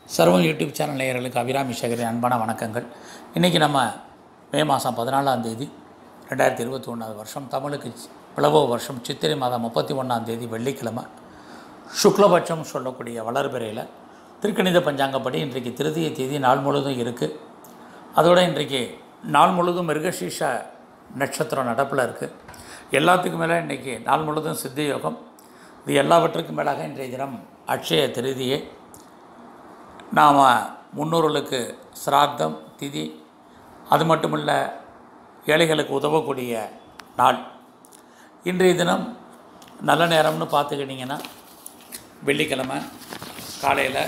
சர்வம் YouTube channel நேயர்களுக்கு அபிராமி சேகரின் அன்பான வணக்கங்கள் இன்றைக்கி நம்ம மே மாதம் பதினாலாம் தேதி ரெண்டாயிரத்தி இருபத்தி ஒன்றாவது வருஷம் தமிழுக்கு சி- பிளவோ வருஷம் சித்திரை மாதம் முப்பத்தி ஒன்றாம் தேதி வெள்ளிக்கிழமை சுக்லபட்சம் சொல்லக்கூடிய வளர்பிறையில் திருக்கணித பஞ்சாங்கப்படி இன்றைக்கு திருதிய தேதி நாள் முழுவதும் இருக்குது அதோட இன்றைக்கு நாள் முழுவதும் மிருகசீஷ நட்சத்திரம் நடப்பில் இருக்குது எல்லாத்துக்கும் மேலே இன்றைக்கி நாள் முழுவதும் சித்த யோகம் இது எல்லாவற்றுக்கும் மேலாக இன்றைய தினம் அட்சய திருதியே நாம் முன்னோர்களுக்கு சிரார்த்தம் திதி அது மட்டும் இல்லை ஏழைகளுக்கு உதவக்கூடிய நாள் இன்றைய தினம் நல்ல நேரம்னு பார்த்துக்கிட்டிங்கன்னா வெள்ளிக்கிழமை காலையில்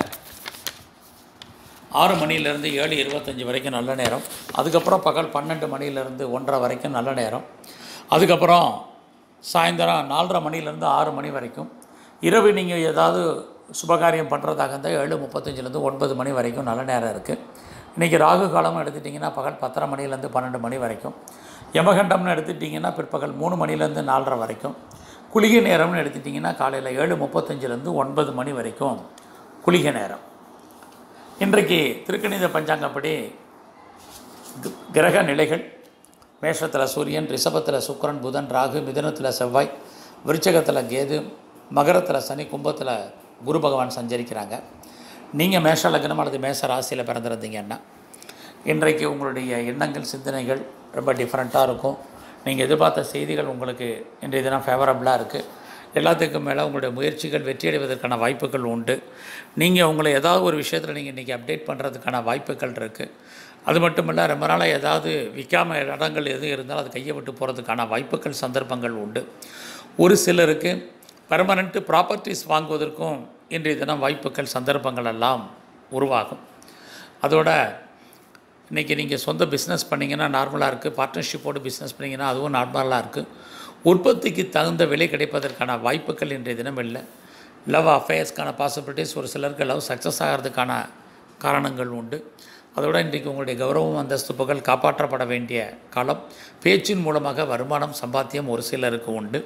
ஆறு மணிலேருந்து ஏழு இருபத்தஞ்சி வரைக்கும் நல்ல நேரம் அதுக்கப்புறம் பகல் பன்னெண்டு மணிலேருந்து ஒன்றரை வரைக்கும் நல்ல நேரம் அதுக்கப்புறம் சாயந்தரம் நாலரை மணிலேருந்து ஆறு மணி வரைக்கும் இரவு நீங்கள் ஏதாவது சுபகாரியம் பண்ணுறதாக இருந்தால் ஏழு முப்பத்தஞ்சிலேருந்து ஒன்பது மணி வரைக்கும் நல்ல நேரம் இருக்குது இன்றைக்கி ராகு காலம்னு எடுத்துட்டிங்கன்னா பகல் பத்தரை மணிலேருந்து பன்னெண்டு மணி வரைக்கும் யமகண்டம்னு எடுத்துட்டிங்கன்னா பிற்பகல் மூணு மணிலேருந்து நாலரை வரைக்கும் குளிகை நேரம்னு எடுத்துட்டிங்கன்னா காலையில் ஏழு முப்பத்தஞ்சிலேருந்து ஒன்பது மணி வரைக்கும் குளிகை நேரம் இன்றைக்கு திருக்கணித பஞ்சாங்கப்படி க- கிரக நிலைகள் மேஷத்தில் சூரியன் ரிஷபத்தில் சுக்கிரன் புதன் ராகு மிதுனத்தில் செவ்வாய் விருச்சகத்தில் கேது மகரத்தில் சனி கும்பத்தில் குரு பகவான் சஞ்சரிக்கிறாங்க நீங்கள் மேஷ லக்னம் அல்லது மேஷ ராசியில் பிறந்திருந்தீங்கன்னா இன்றைக்கு உங்களுடைய எண்ணங்கள் சிந்தனைகள் ரொம்ப டிஃப்ரெண்ட்டாக இருக்கும் நீங்கள் எதிர்பார்த்த செய்திகள் உங்களுக்கு இன்றைய தினம் ஃபேவரபுளாக இருக்குது எல்லாத்துக்கும் மேலே உங்களுடைய முயற்சிகள் வெற்றியடைவதற்கான வாய்ப்புகள் உண்டு நீங்கள் உங்களை ஏதாவது ஒரு விஷயத்தில் நீங்கள் இன்றைக்கி அப்டேட் பண்ணுறதுக்கான வாய்ப்புகள் இருக்குது அது மட்டும் இல்லை ரொம்ப நாளாக ஏதாவது விற்காம இடங்கள் எதுவும் இருந்தாலும் அது கையை விட்டு போகிறதுக்கான வாய்ப்புகள் சந்தர்ப்பங்கள் உண்டு ஒரு சிலருக்கு பர்மனண்ட்டு ப்ராப்பர்ட்டிஸ் வாங்குவதற்கும் இன்றைய தினம் வாய்ப்புகள் சந்தர்ப்பங்கள் எல்லாம் உருவாகும் அதோட இன்றைக்கி நீங்கள் சொந்த பிஸ்னஸ் பண்ணிங்கன்னா நார்மலாக இருக்குது பார்ட்னர்ஷிப்போடு பிஸ்னஸ் பண்ணிங்கன்னா அதுவும் நார்மலாக இருக்குது உற்பத்திக்கு தகுந்த விலை கிடைப்பதற்கான வாய்ப்புகள் இன்றைய தினம் இல்லை லவ் அஃபேர்ஸ்க்கான பாசிபிலிட்டிஸ் ஒரு சிலருக்கு லவ் சக்ஸஸ் ஆகிறதுக்கான காரணங்கள் உண்டு அதோட இன்றைக்கு உங்களுடைய கௌரவம் அந்தஸ்து புகழ் காப்பாற்றப்பட வேண்டிய காலம் பேச்சின் மூலமாக வருமானம் சம்பாத்தியம் ஒரு சிலருக்கு உண்டு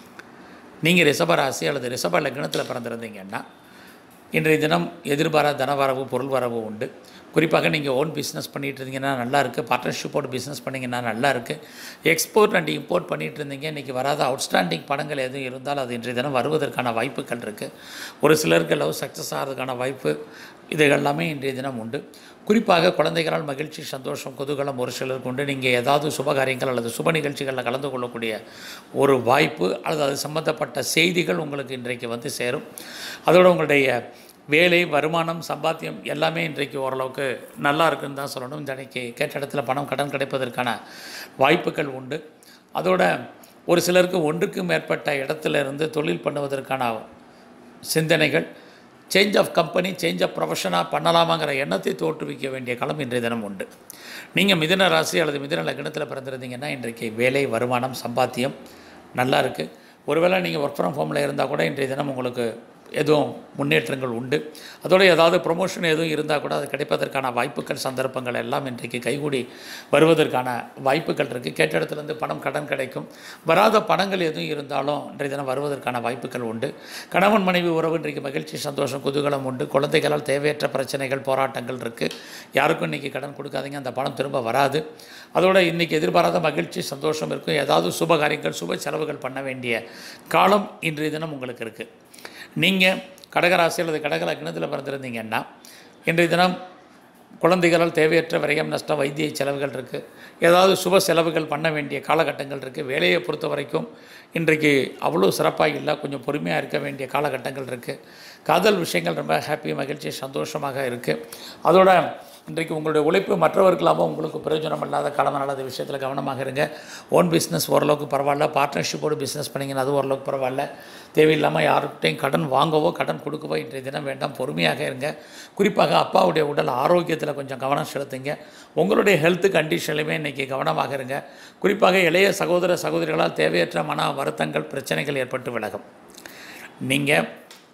நீங்கள் ரிஷபராசி அல்லது ரிஷப லக்னத்தில் பிறந்திருந்தீங்கன்னா இன்றைய தினம் எதிர்பாராத தனவரவு பொருள் வரவு உண்டு குறிப்பாக நீங்கள் ஓன் பிஸ்னஸ் பண்ணிகிட்டு இருந்தீங்கன்னா நல்லா இருக்குது பார்ட்னர்ஷிப்போடு பிஸ்னஸ் பண்ணிங்கன்னா நல்லா இருக்குது எக்ஸ்போர்ட் அண்ட் இம்போர்ட் பண்ணிகிட்டு இருந்தீங்க இன்றைக்கி வராத அவுட்ஸ்டாண்டிங் படங்கள் எதுவும் இருந்தால் அது இன்றைய தினம் வருவதற்கான வாய்ப்புகள் இருக்குது ஒரு சிலருக்கு லவ் சக்ஸஸ் ஆகிறதுக்கான வாய்ப்பு இது எல்லாமே இன்றைய தினம் உண்டு குறிப்பாக குழந்தைகளால் மகிழ்ச்சி சந்தோஷம் குதூகலம் ஒரு சிலருக்கு உண்டு நீங்கள் ஏதாவது சுபகாரியங்கள் அல்லது சுப நிகழ்ச்சிகளில் கலந்து கொள்ளக்கூடிய ஒரு வாய்ப்பு அல்லது அது சம்பந்தப்பட்ட செய்திகள் உங்களுக்கு இன்றைக்கு வந்து சேரும் அதோட உங்களுடைய வேலை வருமானம் சம்பாத்தியம் எல்லாமே இன்றைக்கு ஓரளவுக்கு நல்லா இருக்குன்னு தான் சொல்லணும் இந்த அன்னைக்கு கேட்ட இடத்துல பணம் கடன் கிடைப்பதற்கான வாய்ப்புகள் உண்டு அதோட ஒரு சிலருக்கு ஒன்றுக்கு மேற்பட்ட இடத்துல இருந்து தொழில் பண்ணுவதற்கான சிந்தனைகள் change of company change of ப்ரொஃபஷனாக பண்ணலாமாங்கிற எண்ணத்தை தோற்றுவிக்க வேண்டிய காலம் இன்றைய தினம் உண்டு நீங்கள் மிதுன ராசி அல்லது மிதுன லக்னத்தில் பிறந்திருந்தீங்கன்னா இன்றைக்கு வேலை வருமானம் சம்பாத்தியம் நல்லா இருக்குது ஒருவேளை நீங்கள் ஒர்க் ஃப்ரம் ஹோமில் இருந்தால் கூட இன்றைய தினம் உங்களுக்கு எதுவும் முன்னேற்றங்கள் உண்டு அதோட ஏதாவது ப்ரொமோஷன் எதுவும் இருந்தால் கூட அது கிடைப்பதற்கான வாய்ப்புகள் சந்தர்ப்பங்கள் எல்லாம் இன்றைக்கு கைகூடி வருவதற்கான வாய்ப்புகள் இருக்குது கேட்ட இடத்துலேருந்து பணம் கடன் கிடைக்கும் வராத பணங்கள் எதுவும் இருந்தாலும் இன்றைய தினம் வருவதற்கான வாய்ப்புகள் உண்டு கணவன் மனைவி உறவு இன்றைக்கு மகிழ்ச்சி சந்தோஷம் குதூகலம் உண்டு குழந்தைகளால் தேவையற்ற பிரச்சனைகள் போராட்டங்கள் இருக்குது யாருக்கும் இன்றைக்கி கடன் கொடுக்காதீங்க அந்த பணம் திரும்ப வராது அதோட இன்றைக்கி எதிர்பாராத மகிழ்ச்சி சந்தோஷம் இருக்கும் ஏதாவது சுப காரியங்கள் சுப செலவுகள் பண்ண வேண்டிய காலம் இன்றைய தினம் உங்களுக்கு இருக்குது நீங்கள் கடகராசி அல்லது கடக லக்னத்தில் பிறந்திருந்தீங்கன்னா இன்றைய தினம் குழந்தைகளால் தேவையற்ற விரயம் நஷ்டம் வைத்திய செலவுகள் இருக்குது ஏதாவது சுப செலவுகள் பண்ண வேண்டிய காலகட்டங்கள் இருக்குது வேலையை பொறுத்த வரைக்கும் இன்றைக்கு அவ்வளோ சிறப்பாக இல்லை கொஞ்சம் பொறுமையாக இருக்க வேண்டிய காலகட்டங்கள் இருக்குது காதல் விஷயங்கள் ரொம்ப ஹாப்பி மகிழ்ச்சி சந்தோஷமாக இருக்குது அதோட இன்றைக்கு உங்களுடைய உழைப்பு மற்றவர்களாக உங்களுக்கு பிரயோஜனம் இல்லாத காலமான அந்த விஷயத்தில் கவனமாக இருங்க ஓன் பிஸ்னஸ் ஓரளவுக்கு பரவாயில்ல பார்ட்னர்ஷிப்போடு பிஸ்னஸ் பண்ணிங்கன்னா அது ஓரளவுக்கு பரவாயில்ல தேவையில்லாமல் யார்கிட்டையும் கடன் வாங்கவோ கடன் கொடுக்கவோ இன்றைய தினம் வேண்டாம் பொறுமையாக இருங்க குறிப்பாக அப்பாவுடைய உடல் ஆரோக்கியத்தில் கொஞ்சம் கவனம் செலுத்துங்க உங்களுடைய ஹெல்த் கண்டிஷன்லையுமே இன்றைக்கி கவனமாக இருங்க குறிப்பாக இளைய சகோதர சகோதரிகளால் தேவையற்ற மன வருத்தங்கள் பிரச்சனைகள் ஏற்பட்டு விலகும் நீங்கள்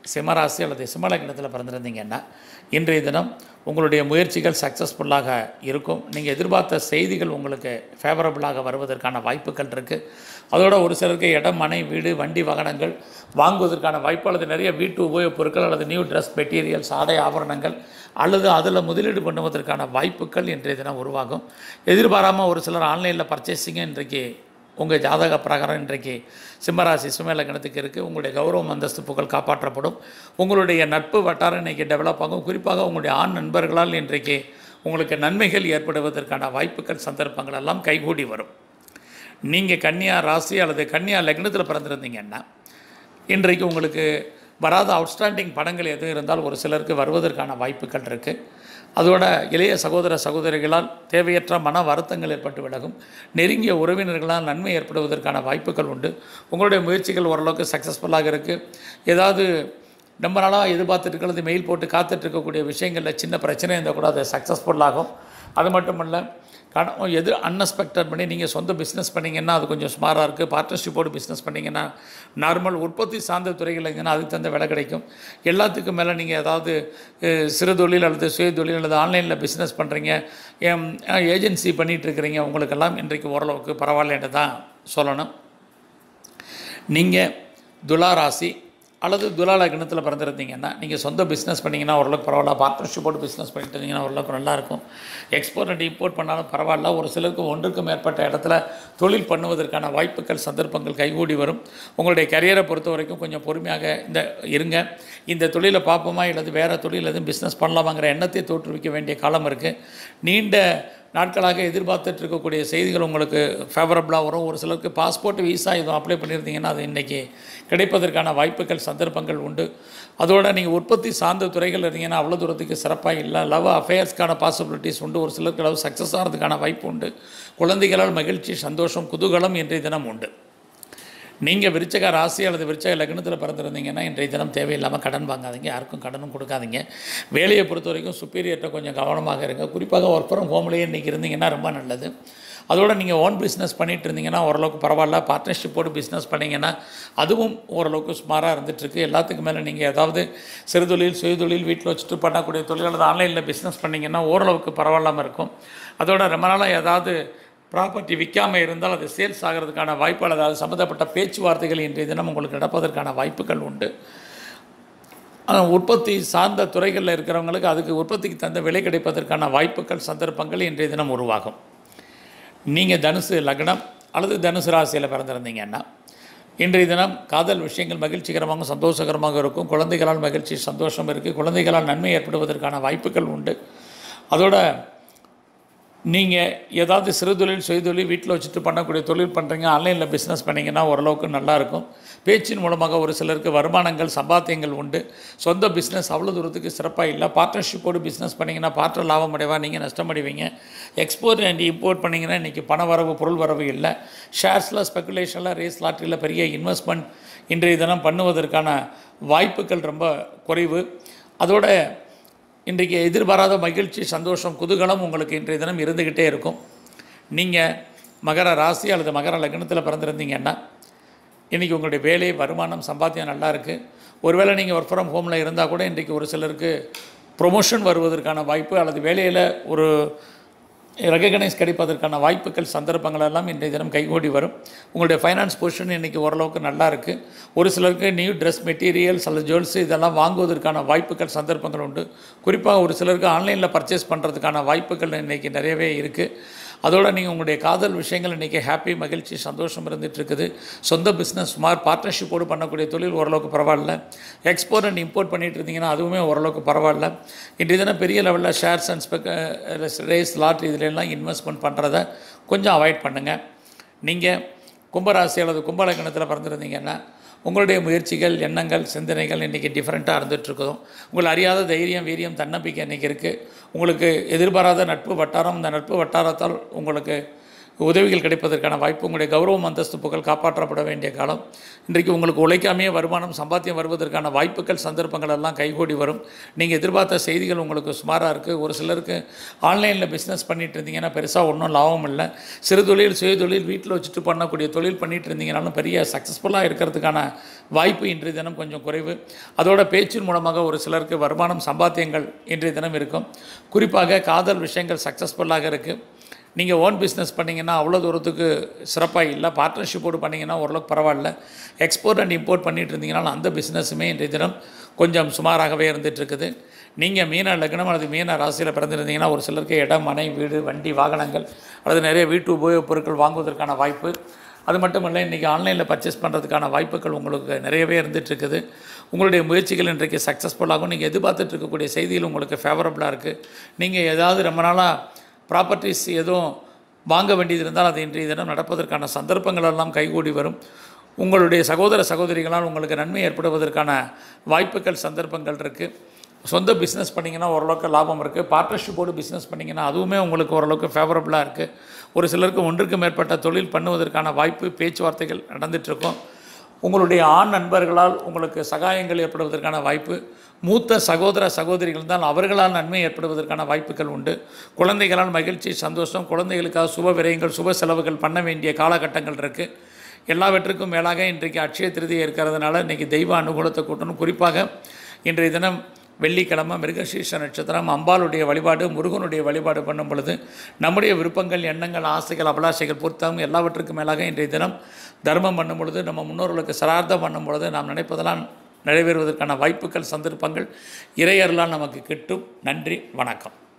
சிம்மராசி அல்லது சிம்ம லக்னத்தில் பிறந்திருந்தீங்கன்னா இன்றைய தினம் உங்களுடைய முயற்சிகள் சக்ஸஸ்ஃபுல்லாக இருக்கும் நீங்கள் எதிர்பார்த்த செய்திகள் உங்களுக்கு ஃபேவரபுளாக வருவதற்கான வாய்ப்புகள் இருக்குது அதோட ஒரு சிலருக்கு இடம் மனை வீடு வண்டி வாகனங்கள் வாங்குவதற்கான வாய்ப்பு அல்லது நிறைய வீட்டு உபயோகப் பொருட்கள் அல்லது நியூ ட்ரெஸ் மெட்டீரியல்ஸ் ஆடை ஆபரணங்கள் அல்லது அதில் முதலீடு பண்ணுவதற்கான வாய்ப்புகள் இன்றைய தினம் உருவாகும் எதிர்பாராமல் ஒரு சிலர் ஆன்லைனில் பர்ச்சேசிங்க இன்றைக்கு உங்கள் ஜாதக பிரகாரம் இன்றைக்கு சிம்மராசி சிம்ம லக்னத்துக்கு இருக்குது உங்களுடைய கௌரவம் அந்தஸ்து புகழ் காப்பாற்றப்படும் உங்களுடைய நட்பு வட்டாரம் இன்றைக்கி டெவலப் ஆகும் குறிப்பாக உங்களுடைய ஆண் நண்பர்களால் இன்றைக்கு உங்களுக்கு நன்மைகள் ஏற்படுவதற்கான வாய்ப்புகள் சந்தர்ப்பங்கள் எல்லாம் கைகூடி வரும் நீங்கள் கன்னியா ராசி அல்லது கன்னியா லக்னத்தில் பிறந்திருந்தீங்கன்னா இன்றைக்கு உங்களுக்கு வராத அவுட்ஸ்டாண்டிங் படங்கள் எதுவும் இருந்தால் ஒரு சிலருக்கு வருவதற்கான வாய்ப்புகள் இருக்குது அதோட இளைய சகோதர சகோதரிகளால் தேவையற்ற மன வருத்தங்கள் ஏற்பட்டு விலகும் நெருங்கிய உறவினர்களால் நன்மை ஏற்படுவதற்கான வாய்ப்புகள் உண்டு உங்களுடைய முயற்சிகள் ஓரளவுக்கு சக்ஸஸ்ஃபுல்லாக இருக்குது ஏதாவது ரொம்ப நாளாக எதிர்பார்த்துட்டு இருக்கிறது மெயில் போட்டு காத்துட்டு இருக்கக்கூடிய விஷயங்களில் சின்ன பிரச்சனை இருந்தால் கூட அது சக்ஸஸ்ஃபுல்லாகும் அது மட்டும் இல்லை கட எது அன்எக்ஸ்பெக்டட் பண்ணி நீங்கள் சொந்த பிஸ்னஸ் பண்ணிங்கன்னா அது கொஞ்சம் ஸ்மாராக இருக்குது பார்ட்னர்ஷிப்போடு பிஸ்னஸ் பண்ணிங்கன்னா நார்மல் உற்பத்தி சார்ந்த துறைகள் இருந்தீங்கன்னா அதுக்கு தகுந்த விலை கிடைக்கும் எல்லாத்துக்கும் மேலே நீங்கள் ஏதாவது அஹ், சிறு தொழில் அல்லது சுய தொழில் அல்லது ஆன்லைனில் பிஸ்னஸ் பண்ணுறீங்க ஏஜென்சி பண்ணிகிட்டு இருக்கிறீங்க உங்களுக்கெல்லாம் இன்றைக்கு ஓரளவுக்கு பரவாயில்லன்னு தான் சொல்லணும் நீங்கள் துலா ராசி அல்லது துலா லக்னத்தில் பிறந்திருந்தீங்கன்னா நீங்கள் சொந்த பிஸ்னஸ் பண்ணிங்கன்னா ஓரளவுக்கு பரவாயில்ல பார்ட்னர்ஷிப்போடு பிஸ்னஸ் பண்ணிட்டு இருந்தீங்கன்னா ஓரளவுக்கு நல்லாயிருக்கும் எக்ஸ்போர்ட் அண்ட் இம்போர்ட் பண்ணாலும் பரவாயில்ல ஒரு சிலருக்கு ஒன்றுக்கு மேற்பட்ட இடத்துல தொழில் பண்ணுவதற்கான வாய்ப்புகள் சந்தர்ப்பங்கள் கைகூடி வரும் உங்களுடைய கரியரை பொறுத்த வரைக்கும் கொஞ்சம் பொறுமையாக இந்த இருங்க இந்த தொழிலை பார்ப்போமா இல்லது வேறு தொழில் எதுவும் பிஸ்னஸ் பண்ணலாமாங்கிற எண்ணத்தை தோற்றுவிக்க வேண்டிய காலம் இருக்குது நீண்ட நாட்களாக எதிர்பார்த்துட்டு இருக்கக்கூடிய செய்திகள் உங்களுக்கு ஃபேவரபுளாக வரும் ஒரு சிலருக்கு பாஸ்போர்ட் விசா எதுவும் அப்ளை பண்ணியிருந்தீங்கன்னா அது இன்றைக்கி கிடைப்பதற்கான வாய்ப்புகள் சந்தர்ப்பங்கள் உண்டு அதோட நீங்கள் உற்பத்தி சார்ந்த துறைகள் இருந்தீங்கன்னா அவ்வளோ தூரத்துக்கு சிறப்பாக இல்லை லவ் அஃபேர்ஸ்க்கான பாசிபிலிட்டிஸ் உண்டு ஒரு சிலருக்கு லவ் சக்ஸஸ் ஆகிறதுக்கான வாய்ப்பு உண்டு குழந்தைகளால் மகிழ்ச்சி சந்தோஷம் குதூகலம் இன்றைய தினம் உண்டு நீங்கள் விருச்சக ராசி அல்லது விருச்சக லக்னத்தில் பிறந்திருந்தீங்கன்னா இன்றைய தினம் தேவையில்லாமல் கடன் வாங்காதீங்க யாருக்கும் கடனும் கொடுக்காதீங்க வேலையை பொறுத்த வரைக்கும் சுப்பீரியர்கிட்ட கொஞ்சம் கவனமாக இருங்க குறிப்பாக ஒர்க் ஃப்ரம் ஹோம்லேயே இன்றைக்கி இருந்தீங்கன்னா ரொம்ப நல்லது அதோட நீங்கள் ஓன் பிஸ்னஸ் பண்ணிட்டு இருந்தீங்கன்னா ஓரளவுக்கு பரவாயில்ல பார்ட்னர்ஷிப்போடு பிஸ்னஸ் பண்ணிங்கன்னா அதுவும் ஓரளவுக்கு ஸ்மாராக இருந்துகிட்ருக்கு எல்லாத்துக்கு மேலே நீங்கள் ஏதாவது சிறு தொழில் சுய தொழில் வீட்டில் வச்சுட்டு பண்ணக்கூடிய தொழில் அல்லது ஆன்லைனில் பிஸ்னஸ் பண்ணிங்கன்னா ஓரளவுக்கு பரவாயில்லாமல் இருக்கும் அதோட ரொம்ப நாளாக ஏதாவது ப்ராப்பர்ட்டி விற்காமல் இருந்தால் அது சேல்ஸ் ஆகிறதுக்கான வாய்ப்புகள் அதாவது சம்மந்தப்பட்ட பேச்சுவார்த்தைகள் இன்றைய தினம் உங்களுக்கு நடப்பதற்கான வாய்ப்புகள் உண்டு ஆனால் உற்பத்தி சார்ந்த துறைகளில் இருக்கிறவங்களுக்கு அதுக்கு உற்பத்திக்கு தகுந்த விலை கிடைப்பதற்கான வாய்ப்புகள் சந்தர்ப்பங்கள் இன்றைய தினம் உருவாகும் நீங்கள் தனுசு லக்னம் அல்லது தனுசு ராசியில் பிறந்திருந்தீங்கன்னா இன்றைய தினம் காதல் விஷயங்கள் மகிழ்ச்சிகரமாக சந்தோஷகரமாக இருக்கும் குழந்தைகளால் மகிழ்ச்சி சந்தோஷம் இருக்குது குழந்தைகளால் நன்மை ஏற்படுவதற்கான வாய்ப்புகள் உண்டு அதோட நீங்கள் ஏதாவது சிறு தொழில் சுய தொழில் வீட்டில் வச்சுட்டு பண்ணக்கூடிய தொழில் பண்ணுறீங்க ஆன்லைனில் பிஸ்னஸ் பண்ணிங்கன்னா ஓரளவுக்கு நல்லாயிருக்கும் பேச்சின் மூலமாக ஒரு சிலருக்கு வருமானங்கள் சம்பாத்தியங்கள் உண்டு சொந்த பிஸ்னஸ் அவ்வளோ தூரத்துக்கு சிறப்பாக இல்லை பார்ட்னர்ஷிப்போடு பிஸ்னஸ் பண்ணிங்கன்னா பார்ட்னர் லாபம் அடைவா நீங்கள் நஷ்டமடைவீங்க எக்ஸ்போர்ட் அண்ட் இம்போர்ட் பண்ணிங்கன்னா இன்றைக்கி பண வரவு பொருள் வரவு இல்லை ஷேர்ஸில் ஸ்பெகுலேஷனில் ரேஸ் லாட்டரியில் பெரிய இன்வெஸ்ட்மெண்ட் இன்றைய தினம் பண்ணுவதற்கான வாய்ப்புகள் ரொம்ப குறைவு அதோட இன்றைக்கு எதிர்பாராத மகிழ்ச்சி சந்தோஷம் குதூகலம் உங்களுக்கு இன்றைய தினம் இருந்துக்கிட்டே இருக்கும் நீங்கள் மகர ராசி அல்லது மகர லக்னத்தில் பிறந்திருந்தீங்கன்னா இன்றைக்கி உங்களுடைய வேலை வருமானம் சம்பாத்தியம் நல்லா இருக்குது ஒருவேளை நீங்கள் ஒர்க் ஃப்ரம் ஹோமில் இருந்தால் கூட இன்றைக்கி ஒரு சிலருக்கு ப்ரொமோஷன் வருவதற்கான வாய்ப்பு அல்லது வேலையில் ஒரு ரெகக்னைஸ் கிடைப்பதற்கான வாய்ப்புகள் சந்தர்ப்பங்கள் எல்லாம் இன்றைய தினம் கைகூடி வரும் உங்களுடைய ஃபைனான்ஸ் பொசிஷன் இன்றைக்கி ஓரளவுக்கு நல்லா இருக்குது ஒரு சிலருக்கு நியூ ட்ரெஸ் மெட்டீரியல்ஸ் அல்லது ஜுவல்ஸ் இதெல்லாம் வாங்குவதற்கான வாய்ப்புகள் சந்தர்ப்பங்கள் உண்டு குறிப்பாக ஒரு சிலருக்கு ஆன்லைனில் பர்ச்சேஸ் பண்ணுறதுக்கான வாய்ப்புகள் இன்றைக்கி நிறையவே இருக்குது அதோட நீங்கள் உங்களுடைய காதல் விஷயங்கள் இன்றைக்கி ஹாப்பி மகிழ்ச்சி சந்தோஷம் இருந்துட்டு இருக்குது சொந்த பிஸ்னஸ் சுமார் பார்ட்னர்ஷிப்போடு பண்ணக்கூடிய தொழில் ஓரளவுக்கு பரவாயில்ல எக்ஸ்போர்ட் அண்ட் இம்போர்ட் பண்ணிட்டு இருந்தீங்கன்னா அதுவுமே ஓரளவுக்கு பரவாயில்ல இன்றைய தினம் பெரிய லெவலில் ஷேர்ஸ் அண்ட் ஸ்பெக் ரேஸ் லாட்ரி இதுல எல்லாம் இன்வெஸ்ட்மெண்ட் பண்ணுறத கொஞ்சம் அவாய்ட் பண்ணுங்கள் நீங்கள் கும்பராசி அல்லது கும்பலக்கணத்தில் பிறந்திருந்தீங்கன்னா உங்களுடைய முயற்சிகள் எண்ணங்கள் சிந்தனைகள் இன்றைக்கி டிஃப்ரெண்ட்டாக இருந்துகிட்ருக்குதும் உங்களை அறியாத தைரியம் வீரியம் தன்னம்பிக்கை இன்றைக்கி இருக்குது உங்களுக்கு எதிர்பாராத நட்பு வட்டாரம் இந்த நட்பு வட்டாரத்தால் உங்களுக்கு உதவிகள் கிடைப்பதற்கான வாய்ப்பு உங்களுடைய கௌரவம் அந்தஸ்து புகழ் காப்பாற்றப்பட வேண்டிய காலம் இன்றைக்கு உங்களுக்கு உழைக்காமையே வருமானம் சம்பாத்தியம் வருவதற்கான வாய்ப்புகள் சந்தர்ப்பங்கள் எல்லாம் கைகூடி வரும் நீங்கள் எதிர்பார்த்த செய்திகள் உங்களுக்கு சுமாராக இருக்குது ஒரு சிலருக்கு ஆன்லைனில் பிஸ்னஸ் பண்ணிட்டு இருந்தீங்கன்னா பெருசாக ஒன்றும் லாபம் இல்லை சிறு தொழில் சுய தொழில் வீட்டில் வச்சுட்டு பண்ணக்கூடிய தொழில் பண்ணிட்டு இருந்தீங்கனாலும் பெரிய சக்ஸஸ்ஃபுல்லாக இருக்கிறதுக்கான வாய்ப்பு இன்றைய தினம் கொஞ்சம் குறைவு அதோட பேச்சின் மூலமாக ஒரு சிலருக்கு வருமானம் சம்பாத்தியங்கள் இன்றைய தினம் இருக்கும் குறிப்பாக காதல் விஷயங்கள் சக்ஸஸ்ஃபுல்லாக இருக்குது நீங்கள் ஓன் பிஸ்னஸ் பண்ணிங்கன்னா அவ்வளோ தூரத்துக்கு சிறப்பாக இல்லை பார்ட்னர்ஷிப்போடு பண்ணிங்கன்னா ஓரளவுக்கு பரவாயில்ல எக்ஸ்போர்ட் அண்ட் இம்போர்ட் பண்ணிட்டு இருந்தீங்கன்னா அந்த பிஸ்னஸுமே இன்றைய தினம் கொஞ்சம் சுமாராகவே இருந்துட்டு இருக்குது நீங்கள் மீன லக்னம் அல்லது மீன ராசியில் பிறந்திருந்தீங்கன்னா ஒரு சிலருக்கு இடம் மனை வீடு வண்டி வாகனங்கள் அல்லது நிறைய வீட்டு உபயோகப் பொருட்கள் வாங்குவதற்கான வாய்ப்பு அது மட்டும் இல்லை இன்றைக்கி ஆன்லைனில் பர்ச்சேஸ் பண்ணுறதுக்கான வாய்ப்புகள் உங்களுக்கு நிறையவே இருந்துட்டு இருக்குது உங்களுடைய முயற்சிகள் இன்றைக்கு சக்ஸஸ்ஃபுல்லாகும் நீங்கள் எதிர்பார்த்துட்டு இருக்கக்கூடிய செய்திகள் உங்களுக்கு ஃபேவரபுளாக இருக்குது நீங்கள் ஏதாவது ரொம்ப நாளாக ப்ராப்பர்ட்டிஸ் எதுவும் வாங்க வேண்டியது இருந்தால் அது இன்றைய தினம் நடப்பதற்கான சந்தர்ப்பங்கள் எல்லாம் கைகூடி வரும் உங்களுடைய சகோதர சகோதரிகளால் உங்களுக்கு நன்மை ஏற்படுவதற்கான வாய்ப்புகள் சந்தர்ப்பங்கள் இருக்குது சொந்த பிஸ்னஸ் பண்ணிங்கன்னா ஓரளவுக்கு லாபம் இருக்குது பார்ட்னர்ஷிப்போடு பிஸ்னஸ் பண்ணிங்கன்னா அதுவுமே உங்களுக்கு ஓரளவுக்கு ஃபேவரபுளாக இருக்குது ஒரு சிலருக்கு ஒன்றுக்கு மேற்பட்ட தொழில் பண்ணுவதற்கான வாய்ப்பு பேச்சுவார்த்தைகள் நடந்துகிட்ருக்கும் உங்களுடைய ஆண் நண்பர்களால் உங்களுக்கு சகாயங்கள் ஏற்படுவதற்கான வாய்ப்பு மூத்த சகோதர சகோதரிகள் தான் அவர்களால் நன்மை ஏற்படுவதற்கான வாய்ப்புகள் உண்டு குழந்தைகளால் மகிழ்ச்சி சந்தோஷம் குழந்தைகளுக்காக சுப விரயங்கள் சுப செலவுகள் பண்ண வேண்டிய காலகட்டங்கள் இருக்குது எல்லாவற்றுக்கும் மேலாக இன்றைக்கு அட்சய திருதி இருக்கிறதுனால இன்றைக்கி தெய்வ அனுகூலத்தை கூட்டணும் குறிப்பாக இன்றைய தினம் வெள்ளிக்கிழமை மிருகசீஷ நட்சத்திரம் அம்பாளுடைய வழிபாடு முருகனுடைய வழிபாடு பண்ணும் பொழுது நம்முடைய விருப்பங்கள் எண்ணங்கள் ஆசைகள் அபிலாஷைகள் பொருத்தம் எல்லாவற்றுக்கும் மேலாக இன்றைய தினம் தர்மம் பண்ணும் பொழுது நம்ம முன்னோர்களுக்கு சரார்த்தம் பண்ணும் பொழுது நாம் நினைப்பதெல்லாம் நிறைவேறுவதற்கான வாய்ப்புகள் சந்தர்ப்பங்கள் இறையர்களால் நமக்கு கிட்டும் நன்றி வணக்கம்